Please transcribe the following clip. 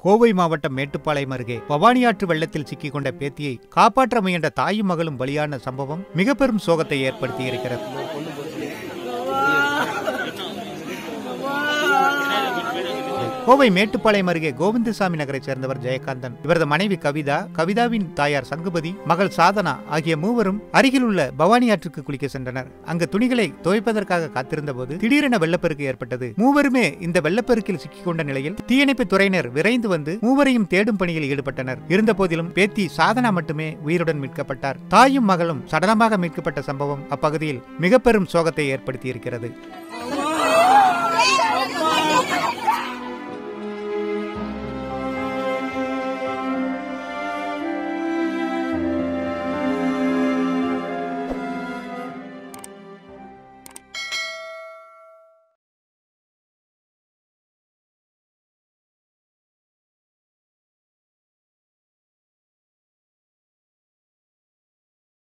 கோவை மாவட்டம் மேட்டுப்பாளையம் அருகே பவானியாற்று வெள்ளத்தில் சிக்கிக் கொண்ட பேத்தியை காப்பாற்ற முயன்ற தாயும் மகளும் பலியான சம்பவம் மிக பெரும் சோகத்தை ஏற்படுத்தியிருக்கிறது கோவை மேட்டுப்பாளையம் அருகே கோவிந்தசாமி நகரைச் சேர்ந்தவர் ஜெயகாந்தன் இவரது மனைவி கவிதா கவிதாவின் தாயார் சங்குபதி மகள் சாதனா ஆகிய மூவரும் அருகில் உள்ள பவானி ஆற்றுக்கு குளிக்க சென்றனர் அங்கு துணிகளை துவைப்பதற்காக காத்திருந்த போது திடீரென வெள்ளப்பெருக்கு ஏற்பட்டது மூவருமே இந்த வெள்ளப்பெருக்கில் சிக்கிக் கொண்ட நிலையில் தீயணைப்பு துறையினர் விரைந்து வந்து மூவரையும் தேடும் பணியில் ஈடுபட்டனர் இருந்தபோதிலும் பேத்தி சாதனா மட்டுமே உயிருடன் மீட்கப்பட்டார் தாயும் மகளும் சடலமாக மீட்கப்பட்ட சம்பவம் அப்பகுதியில் மிக பெரும் சோகத்தை ஏற்படுத்தியிருக்கிறது